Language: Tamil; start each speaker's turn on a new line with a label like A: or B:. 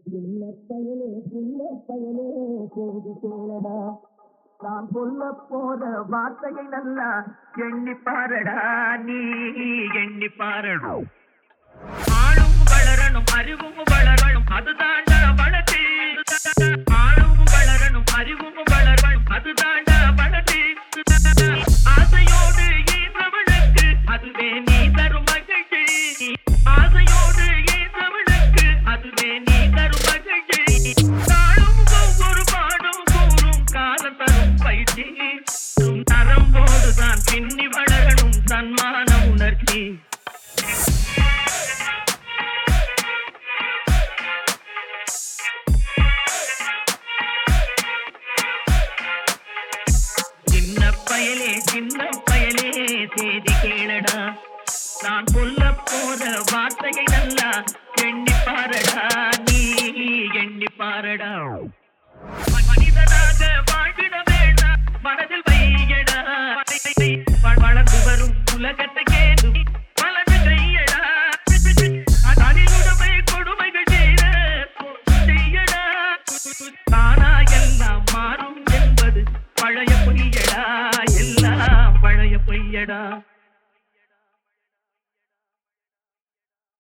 A: சின்ன பயலே சின்ன பயலே செய்தி கேளடா நான் சொல்ல போற வார்த்தையை நல்லா எண்ணி பாரடா நீ எண்ணி பாரடா
B: ஆளும் வளரணும் அறிவும் வளரணும் அதுதாண்டா வளர்ச்சி ஆளும் வளரணும் அறிவும் வளரணும் அதுதாண்டா வளர்ச்சி ஆசையோடு ஈன்றவனுக்கு அதுவே நீ தரும் மகிழ்ச்சி ஆசையோடு ஈன்றவனுக்கு அதுவே நீ தரும் மகிழ்ச்சி நாளும் ஒவ்வொரு பாடும் கூறும் காலம் தரும் பயிற்சி உன் நரம்போடுதான் பின்னி வளரணும் தன்மான உணர்ச்சி சின்ன பயலே சின்ன பயலே செய்தி கேளடா நான் சொல்ல போற வார்த்தையை நல்லா எண்ணி பாரடா நீ எண்ணி பாரடா மனிதனாக வாழ்விட வேண்டாம் மனதில் வையடா வ- வளர்ந்து வரும் உலகத்தை கேடு வலது கையடா தனியுடைமை கொடுமைகள் செய்த செய்யடா தானா எல்லாம் மாறும் என்பது பழைய பொய்யடா எல்லாம் பழைய பொய்யடா